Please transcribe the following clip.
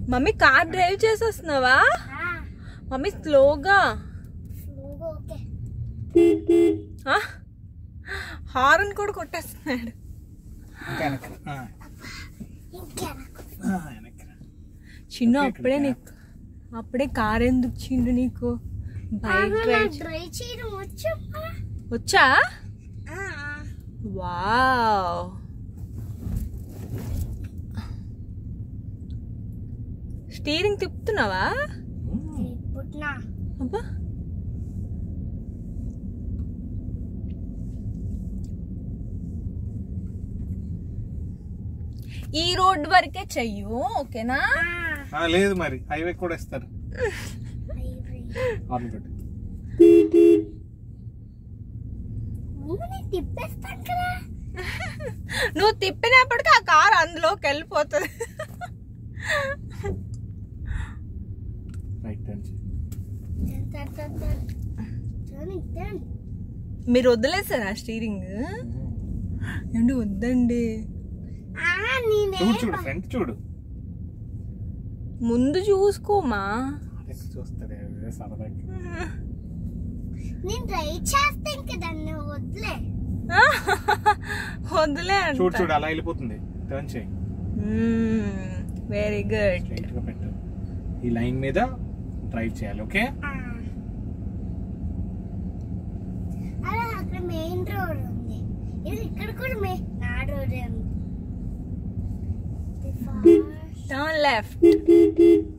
Mummy car drive చేసి వస్తున్నావా ఆ, మమ్మీ స్లోగా స్లోగా ఓకే హార్న్ కూడా కొట్టేస్తున్నాడు ఇంకా వెనక్కి రా. ఆ, ఇంకా ఆ, వెనక్కి రా. చిన్ను Okay, అప్పుడే ఇక్కడ నీకు అప్పుడే కార్ ఎందుకు చిండు నీకు బైక్ డ్రైవ్ చే- డ్రై చేయడం వచ్చు వచ్చా ఆ, వావ్ స్టీరింగ్ తిప్పుతున్నావా పుట్టినా అబ్బా ఈ రోడ్ వరకే చెయ్యు ఓకేనా ఆ, లేదు మరి హైవే కూడా ఇస్తారు ఆర్మీ పెట్టి తిప్పేస్తాను కదా నువ్వు తిప్పినప్పటికీ ఆ కార్ అందులోకి వెళ్ళిపోతుంది రైట్ టర్న్ చేయి. టన్, టన్, టన్, టన్. టన్, టన్. మీరు వదిలేసారా స్టీరింగ్ ఏంటి వద్దండి ఆ, నేనే చూడు చూడు ఫ్రంట్ చూడు ముందు చూసుకోమా అదే చూస్తాడే అదే సరదాకి నేను ట్రై చేస్తాను కదా నువ్వు వద్దులే వదిలే చూడు చూడు అలా వెళ్ళిపోతుంది టర్న్ చేయి వెరీ గుడ్ స్ట్రైట్ గా పెట్టు ఈ లైన్ మీద డ్రైవ్ చేయాలి ఓకే ఆ. అలా అక్కడ మెయిన్ రోడ్ ఉంది ఇది ఇక్కడ కూడా మెయిన్ నా రోడ్ ఉంది టర్న్ లెఫ్ట్